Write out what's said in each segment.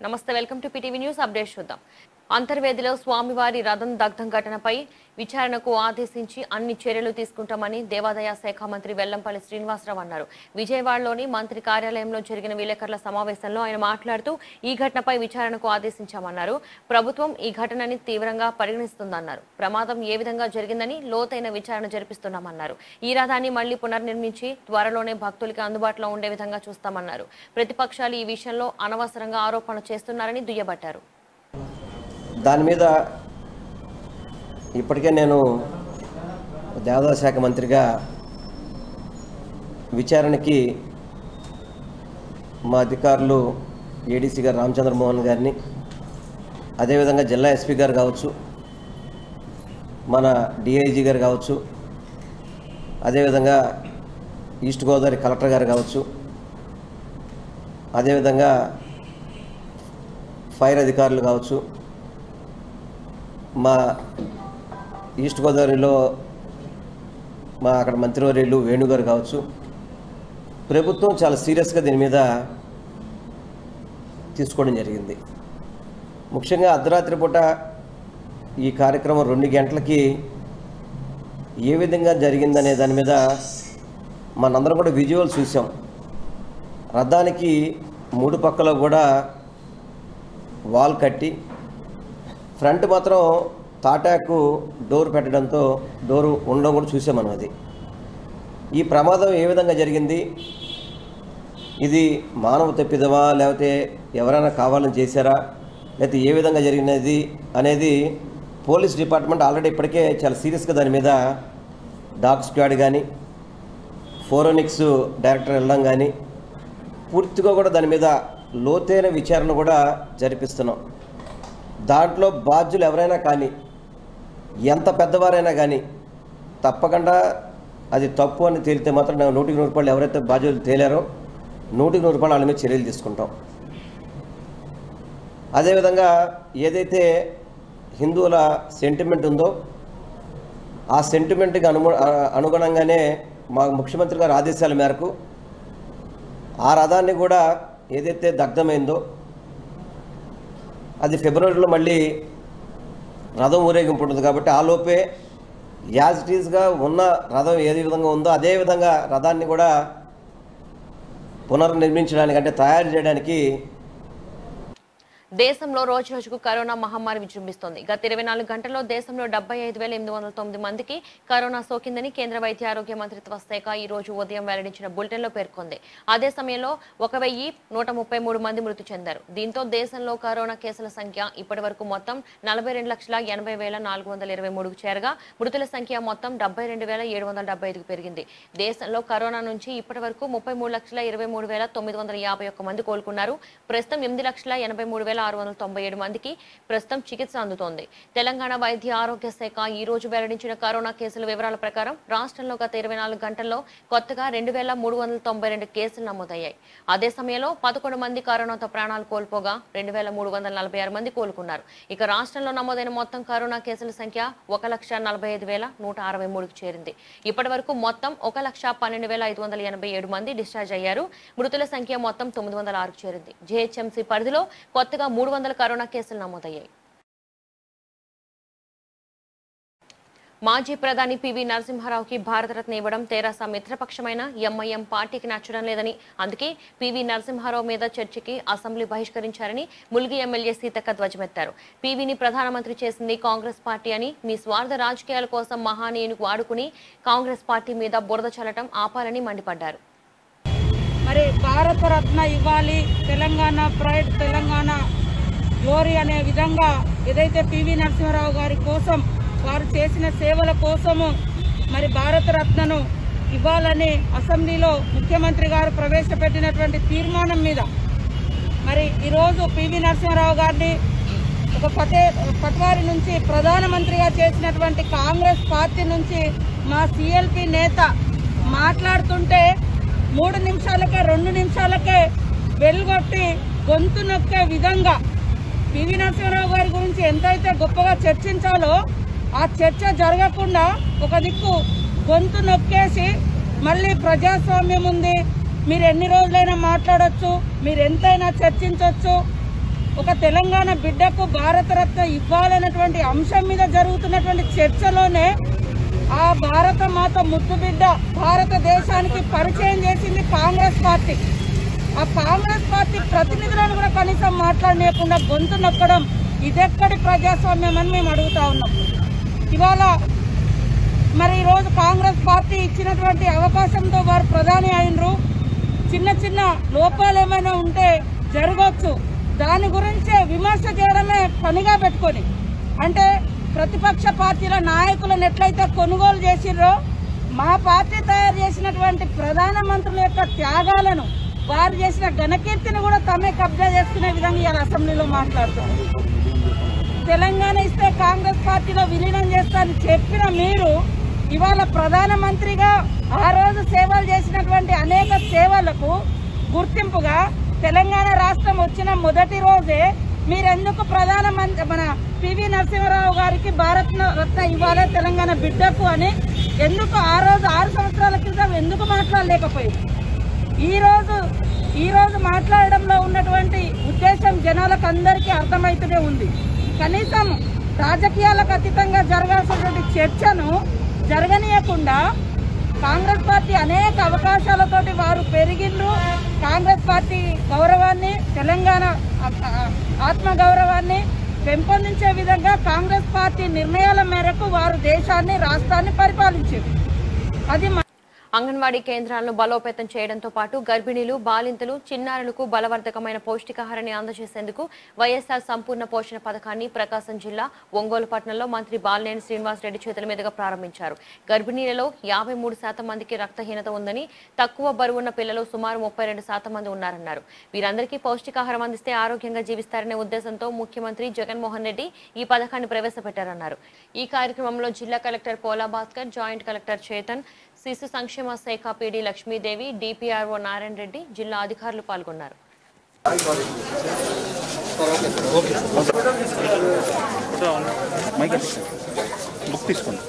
నమస్తే welcome to PTV news update చూద్దాం అంతర్వేదిలో స్వామివారి రథం దగ్ధం ఘటనపై విచారణకు ఆదేశించి అన్ని చర్యలు తీసుకుంటామని దేవాదాయ శాఖ మంత్రి వెల్లంపల్లి శ్రీనివాసరావు అన్నారు విజయవాడలోని మంత్రి కార్యాలయంలో జరిగిన విలేకరుల సమావేశంలో ఆయన మాట్లాడుతూ ఈ ఘటనపై విచారణకు ఆదేశించామన్నారు ప్రభుత్వం ఈ ఘటనని తీవ్రంగా పరిగణిస్తుందన్నారు ప్రమాదం ఏ విధంగా జరిగిందని లోతైన విచారణ జరిపిస్తున్నామన్నారు ఈ రథాన్ని మళ్లీ పునర్నిర్మించి త్వరలోనే భక్తులకి అందుబాటులో ఉండే విధంగా చూస్తామన్నారు ప్రతిపక్షాలు ఈ విషయంలో అనవసరంగా ఆరోపణలు చేస్తున్నారని దుయ్యబట్టారు దాని మీద ఇప్పటికే నేను దేవాదాయ శాఖ మంత్రిగా విచారణకి మా అధికారులు ఏడీసీ గారు రామచంద్రమోహన్ గారిని అదేవిధంగా జిల్లా ఎస్పీ గారు కావచ్చు మన డిఐజీ గారు కావచ్చు అదేవిధంగా ఈస్ట్ గోదావరి కలెక్టర్ గారు కావచ్చు అదేవిధంగా ఫైర్ అధికారులు కావచ్చు మా ఈస్ట్ గోదావరిలో మా అక్కడ మంత్రివర్యులు వేణుగారు కావచ్చు ప్రభుత్వం చాలా సీరియస్గా దీని మీద తీసుకోవడం జరిగింది ముఖ్యంగా అర్ధరాత్రి పూట ఈ కార్యక్రమం రెండు గంటలకి ఏ విధంగా జరిగిందనే దాని మీద మనందరం కూడా విజువల్ చూసాం రథానికి మూడు పక్కల కూడా వాల్ కట్టి ఫ్రంట్ మాత్రం తాటాకు డోర్ పెట్టడంతో డోరు ఉండడం కూడా చూసాం మనం అది ఈ ప్రమాదం ఏ విధంగా జరిగింది ఇది మానవ తప్పిదమా లేకపోతే ఎవరైనా కావాలని చేశారా లేకపోతే ఏ విధంగా జరిగినది అనేది పోలీస్ డిపార్ట్మెంట్ ఆల్రెడీ ఇప్పటికే చాలా సీరియస్గా దాని మీద డాగ్ స్క్వాడ్ కానీ ఫోరోనిక్స్ డైరెక్టర్ వెళ్ళడం కానీ పూర్తిగా కూడా దాని మీద లోతైన విచారణ కూడా జరిపిస్తున్నాం దాంట్లో బాధ్యులు ఎవరైనా కానీ ఎంత పెద్దవారైనా కానీ తప్పకుండా అది తప్పు అని తేలితే మాత్రం నేను నూటికి నూరు రూపాయలు ఎవరైతే బాధ్యులు తేలారో నూటికి నూరు రూపాయలు వాళ్ళ మీద చర్యలు తీసుకుంటాం అదేవిధంగా ఏదైతే హిందువుల సెంటిమెంట్ ఉందో ఆ సెంటిమెంట్కి అను అనుగుణంగానే మా ముఖ్యమంత్రి గారి ఆదేశాల మేరకు ఆ రథాన్ని కూడా ఏదైతే దగ్ధమైందో అది ఫిబ్రవరిలో మళ్ళీ రథం ఊరేగింపు ఉంటుంది కాబట్టి ఆ లోపే యాజ్ ఇట్ ఈజ్గా ఉన్న రథం ఏ విధంగా ఉందో అదే విధంగా రథాన్ని కూడా పునర్నిర్మించడానికి అంటే తయారు చేయడానికి దేశంలో రోజు రోజుకు కరోనా మహమ్మారి విజృంభిస్తోంది గత ఇరవై నాలుగు గంటల్లో దేశంలో డెబ్బై ఐదు వేల ఎనిమిది వందల తొమ్మిది మందికి కరోనా సోకిందని కేంద్ర వైద్య ఆరోగ్య మంత్రిత్వ శాఖ ఈ రోజు ఉదయం వెల్లడించిన బులెటిన్లో పేర్కొంది అదే సమయంలో ఒక వెయ్యి నూట ముప్పై మూడు మంది మృతి చెందారు దీంతో దేశంలో కరోనా కేసుల సంఖ్య ఇప్పటి వరకు మొత్తం నలభై రెండు లక్షల ఎనభై వేల నాలుగు వందల ఇరవై మూడుకు చేరగా మృతుల సంఖ్య మొత్తం డెబ్బై రెండు వేల ఏడు వందల డెబ్బై ఐదుకు పెరిగింది దేశంలో కరోనా నుంచి ఇప్పటి వరకు ముప్పై మూడు లక్షల ఇరవై మూడు వేల తొమ్మిది వందల యాభై ఒక్క మంది కోలుకున్నారు ప్రస్తుతం ఎనిమిది లక్షల ఎనభై మూడు వేల ఆరు వందల తొంభై ఏడు మందికి ప్రస్తుతం చికిత్స అందుతోంది తెలంగాణ వైద్య ఆరోగ్య శాఖ ఈ రోజు వెల్లడించిన కరోనా కేసుల వివరాల ప్రకారం రాష్ట్రంలో గత ఇరవై నాలుగు గంటల్లో కొత్తగా రెండు వేల మూడు వందల తొంభై రెండు కేసులు నమోదయ్యాయి అదే సమయంలో పదకొండు మంది కరోనాతో ప్రాణాలు కోల్పోగా రెండు వేల మూడు వందల నలభై ఆరు మంది కోలుకున్నారు ఇక రాష్ట్రంలో నమోదైన మొత్తం కరోనా కేసుల సంఖ్య ఒక లక్ష నలభై ఐదు వేల నూట అరవై మూడుకు చేరింది ఇప్పటి వరకు మొత్తం ఒక లక్ష పన్నెండు వేల ఐదు వందల ఎనభై ఏడు మంది డిశ్చార్జ్ అయ్యారు మృతుల సంఖ్య మొత్తం తొమ్మిది వందల ఆరుకు చేరింది జీహెచ్ఎంసీ పరిధిలో కొత్తగా మూడు వందల కరోనా కేసులు నమోదయ్యాయి మాజీ ప్రధాని పివి నరసింహారావుకి భారతరత్న ఇవ్వడం తెరాస మిత్రపక్షమైన ఎంఐఎం పార్టీకి నచ్చడం లేదని అందుకే పివి నరసింహారావు మీద చర్చకి అసెంబ్లీ బహిష్కరించారని ములుగి ఎమ్మెల్యే సీతక్క ధ్వజమెత్తారు పివిని ప్రధానమంత్రి చేసింది కాంగ్రెస్ పార్టీ అని మీ స్వార్థ రాజకీయాల కోసం మహానీయుని వాడుకుని కాంగ్రెస్ పార్టీ మీద బురద చల్లటం ఆపాలని మండిపడ్డారు మరి భారతరత్న ఇవ్వాలి తెలంగాణ ప్రైడ్ తెలంగాణ గ్లోరీ అనే విధంగా ఏదైతే పివి నరసింహారావు గారి కోసం వారు చేసిన సేవల కోసము మరి భారతరత్నను ఇవ్వాలని అసెంబ్లీలో ముఖ్యమంత్రి గారు ప్రవేశపెట్టినటువంటి తీర్మానం మీద మరి ఈరోజు పివి నరసింహారావు గారిని ఒక పతే పట్వారి నుంచి ప్రధానమంత్రిగా చేసినటువంటి కాంగ్రెస్ పార్టీ నుంచి మా సిఎల్పి నేత మాట్లాడుతుంటే మూడు నిమిషాలకే రెండు నిమిషాలకే వెలుగొట్టి గొంతు నొక్కే విధంగా పివి నరసింహారావు గారి గురించి ఎంతైతే గొప్పగా చర్చించాలో ఆ చర్చ జరగకుండా ఒక దిక్కు గొంతు నొక్కేసి మళ్ళీ ప్రజాస్వామ్యం ఉంది మీరు ఎన్ని రోజులైనా మాట్లాడొచ్చు మీరు ఎంతైనా చర్చించవచ్చు ఒక తెలంగాణ బిడ్డకు భారతరత్న ఇవ్వాలనేటువంటి అంశం మీద జరుగుతున్నటువంటి చర్చలోనే ఆ భారత మాత ముద్దు బిడ్డ భారతదేశానికి పరిచయం చేసింది కాంగ్రెస్ పార్టీ ఆ కాంగ్రెస్ పార్టీ ప్రతినిధులను కూడా కనీసం మాట్లాడలేకుండా గొంతు నొక్కడం ఇదెక్కడి ప్రజాస్వామ్యం అని మేము అడుగుతా ఉన్నాం ఇవాళ మరి ఈరోజు కాంగ్రెస్ పార్టీ ఇచ్చినటువంటి అవకాశంతో వారు ప్రధాని అయినరు చిన్న చిన్న లోపాలు ఏమైనా ఉంటే జరగవచ్చు దాని గురించే విమర్శ చేయడమే పనిగా పెట్టుకొని అంటే ప్రతిపక్ష పార్టీల నాయకులను ఎట్లయితే కొనుగోలు చేసిర్రో మా పార్టీ తయారు చేసినటువంటి ప్రధానమంత్రుల యొక్క త్యాగాలను వారు చేసిన ఘనకీర్తిని కూడా తమే కబ్జా చేసుకునే విధంగా ఇవాళ అసెంబ్లీలో మాట్లాడుతున్నారు తెలంగాణ ఇస్తే కాంగ్రెస్ పార్టీలో విలీనం చేస్తానని చెప్పిన మీరు ఇవాళ ప్రధానమంత్రిగా ఆ రోజు సేవలు చేసినటువంటి అనేక సేవలకు గుర్తింపుగా తెలంగాణ రాష్ట్రం వచ్చిన మొదటి రోజే మీరెందుకు ప్రధానమంత్రి మన పివి నరసింహారావు గారికి భారత్ రత్న ఇవ్వాలి తెలంగాణ బిడ్డకు అని ఎందుకు ఆ రోజు ఆరు సంవత్సరాల క్రితం ఎందుకు మాట్లాడలేకపోయింది ఈ రోజు ఈ రోజు మాట్లాడడంలో ఉన్నటువంటి ఉద్దేశం జనాలకు అందరికీ అర్థమవుతూనే ఉంది కనీసం రాజకీయాలకు అతీతంగా జరగాల్సినటువంటి చర్చను జరగనీయకుండా కాంగ్రెస్ పార్టీ అనేక అవకాశాలతోటి వారు పెరిగిండ్రు కాంగ్రెస్ పార్టీ గౌరవాన్ని తెలంగాణ ఆ- ఆ- ఆత్మ గౌరవాన్ని పెంపొందించే విధంగా కాంగ్రెస్ పార్టీ నిర్ణయాల మేరకు వారు దేశాన్ని రాష్ట్రాన్ని పరిపాలించారు అది మ- అంగన్వాడీ కేంద్రాలను బలోపేతం చేయడంతో పాటు గర్భిణీలు బాలింతలు చిన్నారులకు బలవర్ధకమైన పౌష్టికాహారాన్ని అందజేసేందుకు వైఎస్ఆర్ సంపూర్ణ పోషణ పథకాన్ని ప్రకాశం జిల్లా ఒంగోలు పట్టణంలో మంత్రి బాలినేని శ్రీనివాస్ రెడ్డి చేతుల మీదుగా ప్రారంభించారు గర్భిణీలలో యాభై మూడు శాతం మందికి రక్తహీనత ఉందని తక్కువ బరువున్న పిల్లలు సుమారు ముప్పై రెండు శాతం మంది ఉన్నారన్నారు వీరందరికీ పౌష్టికాహారం అందిస్తే ఆరోగ్యంగా జీవిస్తారనే ఉద్దేశంతో ముఖ్యమంత్రి జగన్మోహన్ రెడ్డి ఈ పథకాన్ని ప్రవేశపెట్టారన్నారు ఈ కార్యక్రమంలో జిల్లా కలెక్టర్ పోలా భాస్కర్ జాయింట్ కలెక్టర్ చేతన్ శిశు సంక్షేమ శాఖ పీడీ లక్ష్మీదేవి డిపిఆర్ఓ నారాయణ రెడ్డి జిల్లా అధికారులు పాల్గొన్నారు మైక్ బుక్ తీసుకోండి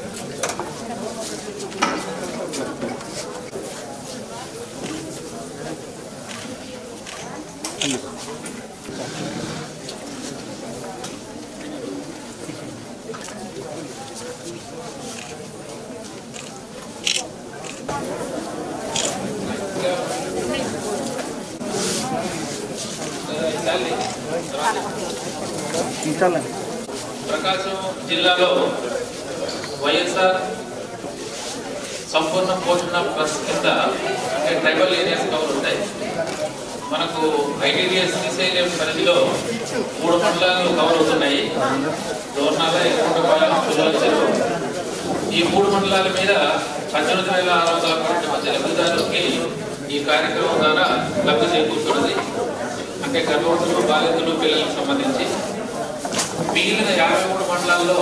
చాలండి ప్రకాశం జిల్లాలో వైఎస్ఆర్ సంపూర్ణ పోషణ ప్లస్ కింద అంటే ట్రైబల్ ఏరియాస్ కవర్ ఉంటాయి మనకు ఐటీడీఎస్ శ్రీశైలం పరిధిలో మూడు మండలాలు కవర్ అవుతున్నాయి దోర్నాల ఎక్కడపాలెం పుల్లల చెరువు ఈ మూడు మండలాల మీద పద్దెనిమిది వేల ఆరు వందల పన్నెండు మంది లబ్ధిదారులకి ఈ కార్యక్రమం ద్వారా లబ్ధి చేకూరుతున్నది అంటే గర్భవతులు బాలింతలు పిల్లలకు సంబంధించి మిగిలిన యాభై మూడు మండలాల్లో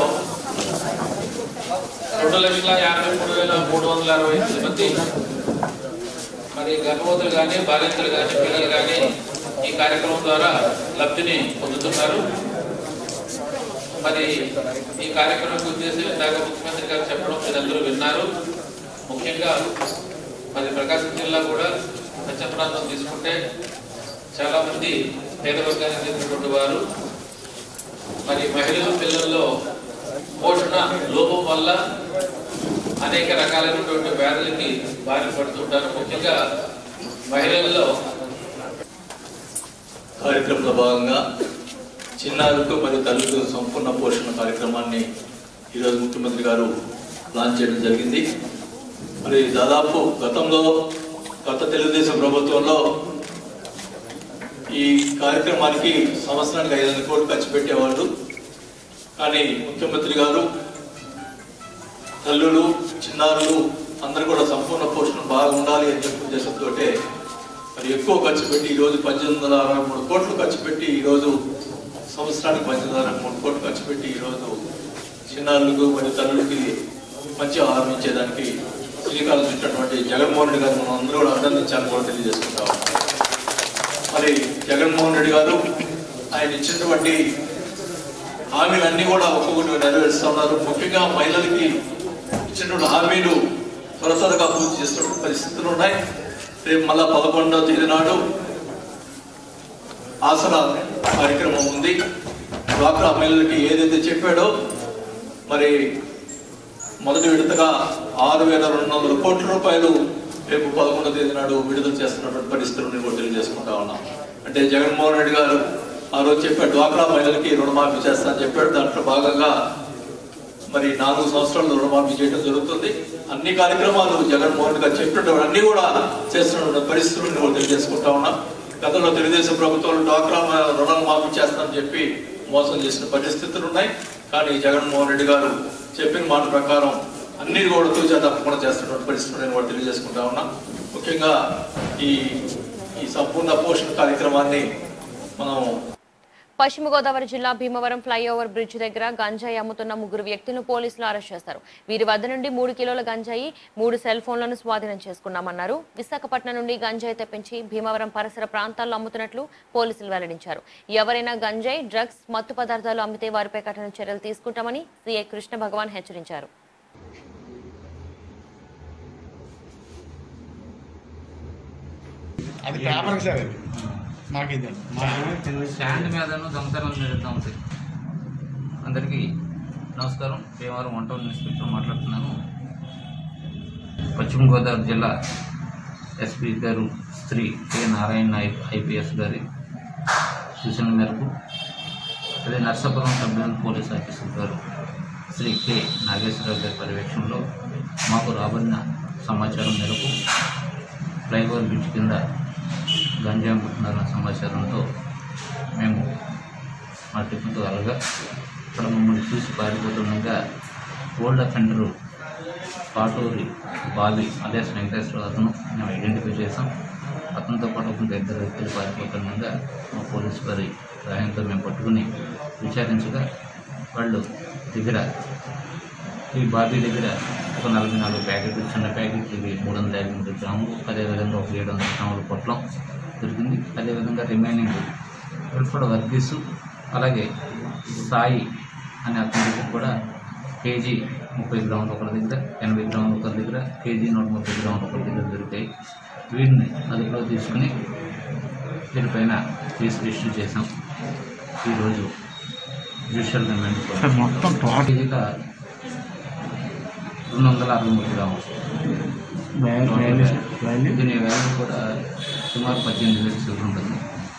రెండు లక్షల యాభై మూడు వేల మూడు వందల అరవై ఎనిమిది మంది మరి గర్భవతులు కానీ బాలింతలు కానీ పిల్లలు కానీ ఈ కార్యక్రమం ద్వారా లబ్ధిని పొందుతున్నారు మరి ఈ కార్యక్రమం ఉద్దేశం ఇందాక ముఖ్యమంత్రి గారు చెప్పడం మీరందరూ విన్నారు ముఖ్యంగా మరి ప్రకాశం జిల్లా కూడా పశ్చిమ ప్రాంతం తీసుకుంటే చాలా మంది పేద వర్గానికి చెందినటువంటి వారు మరి మహిళలు పిల్లల్లో పోషణ లోపం వల్ల అనేక రకాలైనటువంటి వ్యాధులకి బారిన పడుతుంటారు ముఖ్యంగా మహిళల్లో కార్యక్రమంలో భాగంగా చిన్నారులకు మరియు తల్లులకు సంపూర్ణ పోషణ కార్యక్రమాన్ని ఈరోజు ముఖ్యమంత్రి గారు లాంచ్ చేయడం జరిగింది మరి దాదాపు గతంలో గత తెలుగుదేశం ప్రభుత్వంలో ఈ కార్యక్రమానికి సంవత్సరానికి ఐదు వందల కోట్లు ఖర్చు పెట్టేవాళ్ళు కానీ ముఖ్యమంత్రి గారు తల్లులు చిన్నారులు అందరూ కూడా సంపూర్ణ పోషణ బాగా ఉండాలి అని చెప్పి ఉద్దేశంతో మరి ఎక్కువ ఖర్చు పెట్టి ఈ రోజు పద్దెనిమిది వందల అరవై మూడు కోట్లు ఖర్చు పెట్టి ఈ రోజు సంవత్సరానికి పద్దెనిమిది వందల అరవై మూడు కోట్లు ఖర్చు పెట్టి ఈ రోజు చిన్నారులకు మరియు తల్లులకి మంచి ఆహారం ఇచ్చేదానికి శ్రీకారం చుట్టినటువంటి జగన్మోహన్ రెడ్డి గారు మనం అందరూ కూడా అభినందించాలని కూడా తెలియజేసుకుంటాం మరి జగన్మోహన్ రెడ్డి గారు ఆయన ఇచ్చినటువంటి హామీలన్నీ కూడా ఒక్కొక్కటి నెరవేరుస్తూ ఉన్నారు ముఖ్యంగా మహిళలకి ఇచ్చినటువంటి హామీలు త్వర త్వరగా పూర్తి చేస్తున్న పరిస్థితులు ఉన్నాయి రేపు మళ్ళా పదకొండవ తేదీ నాడు ఆసరా కార్యక్రమం ఉంది డ్వాక్రా మహిళలకి ఏదైతే చెప్పాడో మరి మొదటి విడతగా ఆరు వేల రెండు వందల కోట్ల రూపాయలు రేపు పదకొండవ తేదీ నాడు విడుదల చేస్తున్నటువంటి పరిస్థితులను కూడా తెలియజేసుకుంటా ఉన్నాం అంటే జగన్మోహన్ రెడ్డి గారు ఆ రోజు చెప్పాడు డ్వాక్రా మహిళలకి రుణమాఫీ చేస్తా అని చెప్పాడు దాంట్లో భాగంగా మరి నాలుగు సంవత్సరాలు రుణమాఫీ చేయడం జరుగుతుంది అన్ని కార్యక్రమాలు జగన్మోహన్ రెడ్డి గారు చెప్పినటువంటి అన్ని కూడా చేస్తున్న పరిస్థితులను కూడా తెలియజేసుకుంటా ఉన్నాం గతంలో తెలుగుదేశం ప్రభుత్వం డ్వాక్రా రుణాలు మాఫీ చేస్తామని చెప్పి మోసం చేసిన పరిస్థితులు ఉన్నాయి కానీ జగన్మోహన్ రెడ్డి గారు చెప్పిన మాట ప్రకారం అన్ని కూడా తూచా తప్పకుండా చేస్తున్నటువంటి పరిస్థితులు నేను కూడా తెలియజేసుకుంటా ఉన్నా ముఖ్యంగా ఈ ఈ సంపూర్ణ పోషణ కార్యక్రమాన్ని మనం పశ్చిమ గోదావరి జిల్లా భీమవరం ఫ్లైఓవర్ బ్రిడ్జ్ దగ్గర గంజాయి అమ్ముతున్న ముగ్గురు వ్యక్తులను పోలీసులు అరెస్ట్ చేశారు వీరి వద్ద నుండి మూడు కిలోల గంజాయి మూడు సెల్ ఫోన్లను స్వాధీనం చేసుకున్నామన్నారు విశాఖపట్నం నుండి గంజాయి తెప్పించి భీమవరం పరిసర ప్రాంతాల్లో అమ్ముతున్నట్లు పోలీసులు వెల్లడించారు ఎవరైనా గంజాయి డ్రగ్స్ మత్తు పదార్థాలు అమ్మితే వారిపై కఠిన చర్యలు తీసుకుంటామని సీఐ కృష్ణ భగవాన్ హెచ్చరించారు అది పేపర్ సార్ అది మాకు ఇది స్టాండ్ మీదను దొంగతనం జరుగుతూ ఉంది అందరికీ నమస్కారం భీమవరం వంట ఇన్స్పెక్టర్ మాట్లాడుతున్నాను పశ్చిమ గోదావరి జిల్లా ఎస్పీ గారు శ్రీ కె నారాయణ నాయక్ ఐపీఎస్ గారి సూచన మేరకు అదే Narsapuram sub division police officer గారు శ్రీ కె నాగేశ్వరరావు గారి పర్యవేక్షణలో మాకు రాబడిన సమాచారం మేరకు ఫ్లైఓవర్ బ్రిడ్జ్ కింద గంజా అమ్ముతున్నారన్న సమాచారంతో మేము మా టిఫిన్తో వెళ్ళగా ఇక్కడ మమ్మల్ని చూసి పారిపోతుండగా ఓల్డ్ అఫెండరు పాటూరి బావి అలియాస్ వెంకటేశ్వర అతను మేము ఐడెంటిఫై చేసాం అతనితో పాటు ఒక ఇద్దరు వ్యక్తులు పారిపోతుండగా మా పోలీసు వారి సహాయంతో మేము పట్టుకుని విచారించగా వాళ్ళు దగ్గర ఈ బాబీ దగ్గర ఒక నలభై నాలుగు ప్యాకెట్లు చిన్న ప్యాకెట్లు ఇవి మూడు వందల యాభై మూడు గ్రాములు అదేవిధంగా ఒక ఏడు వందల గ్రాముల పొట్లం దొరికింది అదేవిధంగా రిమైనింగ్ వెల్ఫడ్ వర్గీస్ అలాగే సాయి అనే అతని దగ్గర కూడా కేజీ ముప్పై గ్రాములు ఒకరి దగ్గర ఎనభై గ్రాములు ఒకరి దగ్గర కేజీ నూట ముప్పై గ్రాములు ఒకరి దగ్గర దొరికాయి వీటిని అదుపులో తీసుకుని దీనిపైన కేసు రిజిస్టర్ చేసాం ఈరోజు జ్యుడిషియల్ రిమాండ్ సార్ మొత్తం టోటల్ కేజీగా రెండు వందల అరవై మూడు గ్రాములు దీని వాల్యూ కూడా సుమారు పద్దెనిమిది వేలు చిల్లర ఉంటుంది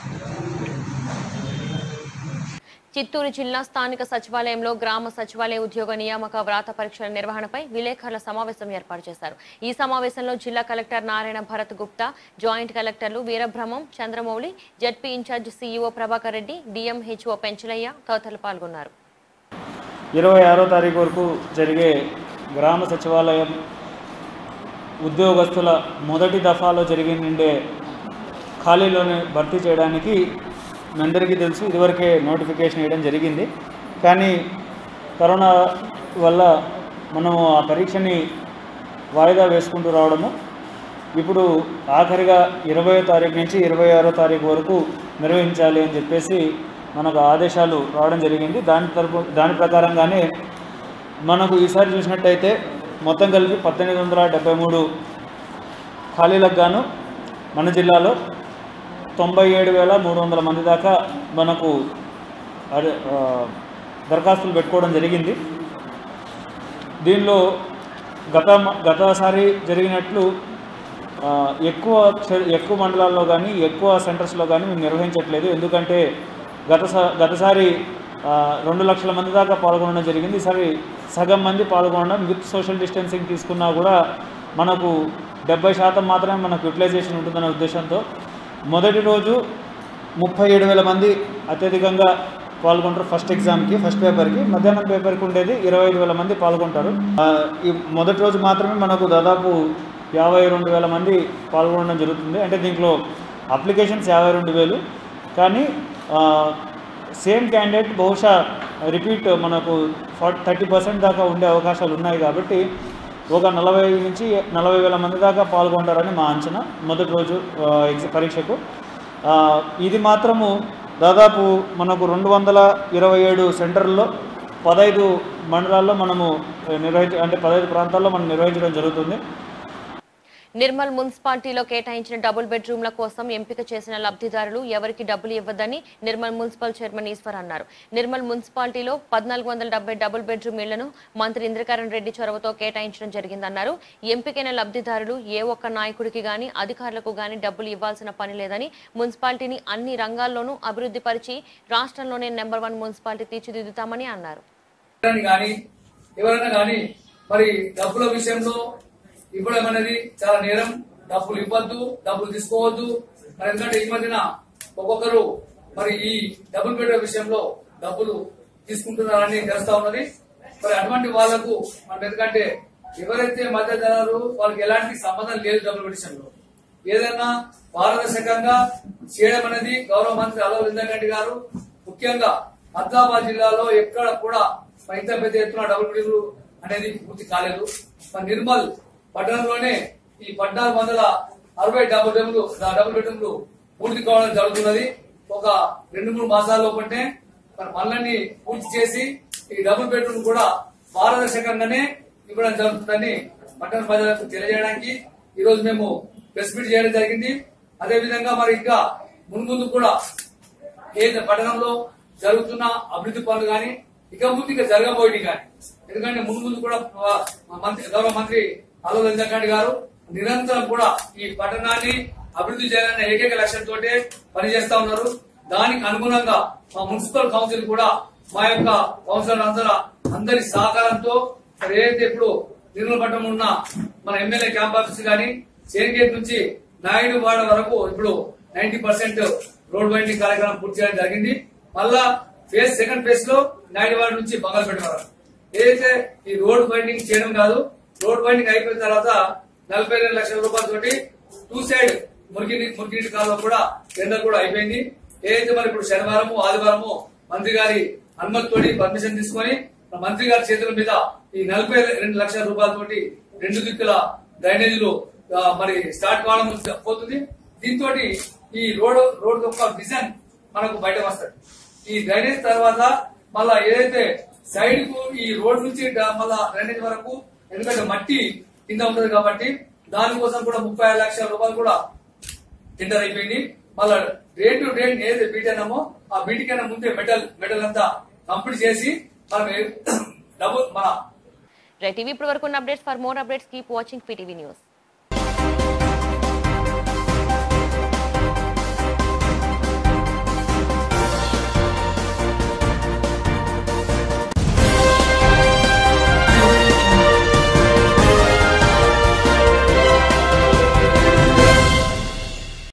చిత్తూరు జిల్లా స్థానిక సచివాలయంలో గ్రామ సచివాలయ ఉద్యోగ నియామక వ్రాత పరీక్షల నిర్వహణపై విలేకరుల సమావేశం ఏర్పాటు చేశారు ఈ సమావేశంలో జిల్లా కలెక్టర్ నారాయణ భరత్ గుప్తా జాయింట్ కలెక్టర్లు Veerabrahmam Chandramouli ZP incharge CEO Prabhakar Reddy DMHO Penchalaiah తదితరులు పాల్గొన్నారు ఇరవై ఆరో తారీఖు వరకు జరిగే గ్రామ సచివాలయం ఉద్యోగస్తుల మొదటి దఫాలో జరిగి ఉండే ఖాళీలోని భర్తీ చేయడానికి మీ అందరికీ తెలుసు ఇదివరకే నోటిఫికేషన్ వేయడం జరిగింది కానీ కరోనా వల్ల మనము ఆ పరీక్షని వాయిదా వేసుకుంటూ రావడము ఇప్పుడు ఆఖరిగా ఇరవై తారీఖు నుంచి ఇరవై ఆరో తారీఖు వరకు నిర్వహించాలి అని చెప్పేసి మనకు ఆదేశాలు రావడం జరిగింది దాని తరపు దాని ప్రకారంగానే మనకు ఈసారి చూసినట్టయితే మొత్తం కలిపి పద్దెనిమిది వందల డెబ్బై మూడు ఖాళీలకు గాను మన జిల్లాలో తొంభై ఏడు వేల మూడు వందల మంది దాకా మనకు అదే, ఆ, దరఖాస్తులు పెట్టుకోవడం జరిగింది దీనిలో గత గతసారి జరిగినట్లు ఆ, ఎక్కువ చే- ఎక్కువ మండలాల్లో కానీ ఎక్కువ సెంటర్స్లో కానీ మేము నిర్వహించట్లేదు ఎందుకంటే గత స- గతసారి ఆ, రెండు లక్షల మంది దాకా పాల్గొనడం జరిగింది ఈసారి సగం మంది పాల్గొనడం విత్ సోషల్ డిస్టెన్సింగ్ తీసుకున్నా కూడా మనకు డెబ్బై శాతం మాత్రమే మనకు యూటిలైజేషన్ ఉంటుందనే ఉద్దేశంతో మొదటి రోజు ముప్పై ఏడు వేల మంది అత్యధికంగా పాల్గొంటారు ఫస్ట్ ఎగ్జామ్కి ఫస్ట్ పేపర్కి మధ్యాహ్నం పేపర్కి ఉండేది ఇరవై ఐదు వేల మంది పాల్గొంటారు ఆ, ఈ మొదటి రోజు మాత్రమే మనకు దాదాపు యాభై రెండు వేల మంది పాల్గొనడం జరుగుతుంది అంటే దీంట్లో అప్లికేషన్స్ యాభై రెండు వేలు కానీ సేమ్ క్యాండిడేట్ బహుశా రిపీట్ మనకు ఫార్టీ థర్టీ పర్సెంట్ దాకా ఉండే అవకాశాలు ఉన్నాయి కాబట్టి ఒక నలభై నుంచి నలభై వేల మంది దాకా పాల్గొంటారని మా అంచనా మొదటి రోజు ఆ, ఎగ్జ- పరీక్షకు ఆ, ఇది మాత్రము దాదాపు మనకు రెండు వందల ఇరవై ఏడు సెంటర్లో పదహైదు మండలాల్లో మనము నిర్వహించ అంటే పదహైదు ప్రాంతాల్లో మనం నిర్వహించడం జరుగుతుంది నిర్మల్ మున్సిపాలిటీలో కేటాయించిన డబుల్ బెడ్రూమ్ల కోసం ఎంపిక చేసిన లబ్ధిదారులు ఎవరికి డబ్బులు ఇవ్వదని నిర్మల్ మున్సిపల్ చైర్మన్ ఈశ్వర్ అన్నారు నిర్మల్ మున్సిపాలిటీలో పద్నాలుగు వందల డెబ్బై డబుల్ బెడ్రూమ్ ఇళ్లను మంత్రి ఇంద్రకరణ్ రెడ్డి చొరవతో కేటాయించడం జరిగిందన్నారు ఎంపికైన లబ్ధిదారులు ఏ ఒక్క నాయకుడికి గాని అధికారులకు గాని డబ్బులు ఇవ్వాల్సిన పని లేదని మున్సిపాలిటీని అన్ని రంగాల్లోనూ అభివృద్ధి పరిచి రాష్ట్రంలోనే నెంబర్ వన్ మున్సిపాలిటీ తీర్చిదిద్దుతామని అన్నారు కానీ ఎవరైనా కానీ మరి డబ్బుల విషయంలో ఇవ్వడం అనేది చాలా నేరం డబ్బులు ఇవ్వద్దు డబ్బులు తీసుకోవద్దు మరి ఎందుకంటే ఈ మధ్యన ఒక్కొక్కరు మరి ఈ డబ్బులు పెట్టే విషయంలో డబ్బులు తీసుకుంటున్నారని తెలుస్తా ఉన్నది మరి అటువంటి వాళ్లకు మనం ఎందుకంటే ఎవరైతే మధ్యధనాలు వాళ్ళకి ఎలాంటి సంబంధం లేదు డబ్బుల విషయంలో ఏదైనా పారదర్శకంగా చేయడం అనేది గౌరవ మంత్రి అలవ ఇంద్రగంటి గారు ముఖ్యంగా ఆదిలాబాద్ జిల్లాలో ఎక్కడ కూడా మరి ఇంత పెద్ద ఎత్తున డబుల్ బెడ్రూమ్ అనేది పూర్తి కాలేదు మరి నిర్మల్ పట్టణంలోనే ఈ పద్నాలుగు వందల అరవై డబుల్ బెడ్రూమ్లు డబుల్ బెడ్రూమ్లు పూర్తి కావడం జరుగుతున్నది ఒక రెండు మూడు మాసాల లోపంటే మరి మళ్ళీ పూర్తి చేసి ఈ డబుల్ బెడ్రూమ్ కూడా పారదర్శకంగానే ఇవ్వడం జరుగుతుందని పట్టణ ప్రజలకు తెలియజేయడానికి ఈ రోజు మేము ప్రెస్ మీట్ చేయడం జరిగింది అదే విధంగా మరి ఇంకా మున్ముందు కూడా ఏదైతే పట్టణంలో జరుగుతున్న అభివృద్ధి పనులు కానీ ఇక ముందు ఇక జరగబోయేవి కానీ ఎందుకంటే ముందు ముందు కూడా ఆ, మంత్రి గౌరవ మంత్రి అల్లు వెంకటరెడ్డి గారు నిరంతరం కూడా ఈ పట్టణాన్ని అభివృద్ధి చేయాలనే ఏకైక లక్ష్యంతో పనిచేస్తా ఉన్నారు దానికి అనుగుణంగా మా మున్సిపల్ కౌన్సిల్ కూడా మా యొక్క కౌన్సిలర్ అందరూ అందరి సహకారంతో మరి ఏదైతే ఇప్పుడు నిర్మల పట్టణం ఉన్న మన ఎమ్మెల్యే క్యాంప్ ఆఫీస్ కానీ చేన్ గేట్ నుంచి నాయుడు వాడ వరకు ఇప్పుడు నైన్టీ పర్సెంట్ రోడ్ వైండింగ్ కార్యక్రమం పూర్తి చేయడం జరిగింది మళ్ళా ఫేజ్ సెకండ్ ఫేజ్ లో నాయుడువాడ నుంచి బంగాళపేట వరకు ఏదైతే ఈ రోడ్ వైండింగ్ చేయడం కాదు రోడ్ వైండింగ్ అయిపోయిన తర్వాత నలభై రెండు లక్షల రూపాయలతోటి టూ సైడ్ మురికి మురికి కాలువ కూడా టెండర్ కూడా అయిపోయింది ఏదైతే మరి ఇప్పుడు శనివారము ఆదివారము మంత్రి గారి అనుమతితోటి పర్మిషన్ తీసుకొని మన మంత్రి గారి చేతుల మీద ఈ నలభై రెండు లక్షల రూపాయలతోటి రెండు దిక్కుల డ్రైనేజీలు ఆ, మరి స్టార్ట్ కావడం పోతుంది దీంతో ఈ రోడ్ రోడ్ యొక్క విజన్ మనకు బయట వస్తుంది ఈ డ్రైనేజ్ తర్వాత మళ్ళా ఏదైతే సైడ్ కు ఈ రోడ్ నుంచి డ- మళ్ళా డ్రైనేజ్ వరకు ఎందుకంటే మట్టి కింద ఉంటది కాబట్టి దానికోసం కూడా ముప్పై ఐదు లక్షల రూపాయలు కూడా టెండర్ అయిపోయింది మళ్ళా డ్రైన్ టు డ్రైన్ ఏదైతే బీట్ అన్నామో ఆ బీట్ కన్నా ముందే మెటల్ మెటల్ అంతా కంప్లీట్ చేసి మనం ఏ- డబుల్ మన రైట్ ఇవి ఇప్పటి వరకు ఉన్న updates for more updates keep watching PTV news